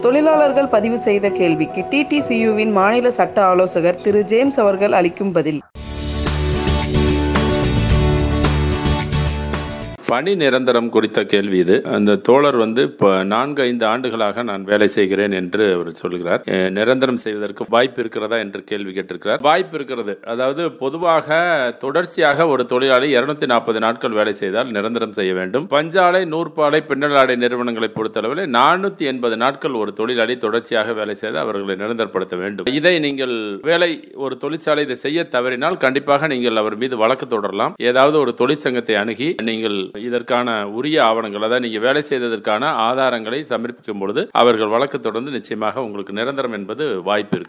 தொழிலாளர்கள் பதிவு செய்த கேள்விக்கு டிடிசியுவின் மாநில சட்ட ஆலோசகர் திரு ஜேம்ஸ் அவர்கள் அளிக்கும் பதில் பணி நிரந்தரம் குறித்த கேள்வி இது அந்த தோழர் வந்து இப்போ நான்கு ஐந்து ஆண்டுகளாக நான் வேலை செய்கிறேன் என்று அவர் சொல்கிறார் அஹ், நிரந்தரம் செய்வதற்கு வாய்ப்பு இருக்கிறதா என்று கேள்வி கேட்டிருக்கிறார் வாய்ப்பு இருக்கிறது அதாவது பொதுவாக தொடர்ச்சியாக ஒரு தொழிலாளி இருநூத்தி நாற்பது நாட்கள் வேலை செய்தால் நிரந்தரம் செய்ய வேண்டும் பஞ்சாலை நூற்பாலை பின்னலாடை நிறுவனங்களை பொறுத்தளவில் நானூத்தி எண்பது நாட்கள் ஒரு தொழிலாளி தொடர்ச்சியாக வேலை செய்து அவர்களை நிரந்தரப்படுத்த வேண்டும் இதை நீங்கள் வேலை ஒரு தொழிற்சாலை இதை செய்ய தவறினால் கண்டிப்பாக நீங்கள் அவர் மீது வழக்கு தொடரலாம் ஏதாவது ஒரு தொழிற்சங்கத்தை அணுகி நீங்கள் இதற்கான உரிய ஆவணங்கள் அதாவது நீங்க வேலை செய்ததற்கான ஆதாரங்களை சமர்ப்பிக்கும் பொழுது அவர்கள் வழக்கு தொடர்ந்து நிச்சயமாக உங்களுக்கு நிரந்தரம் என்பது வாய்ப்பு இருக்கு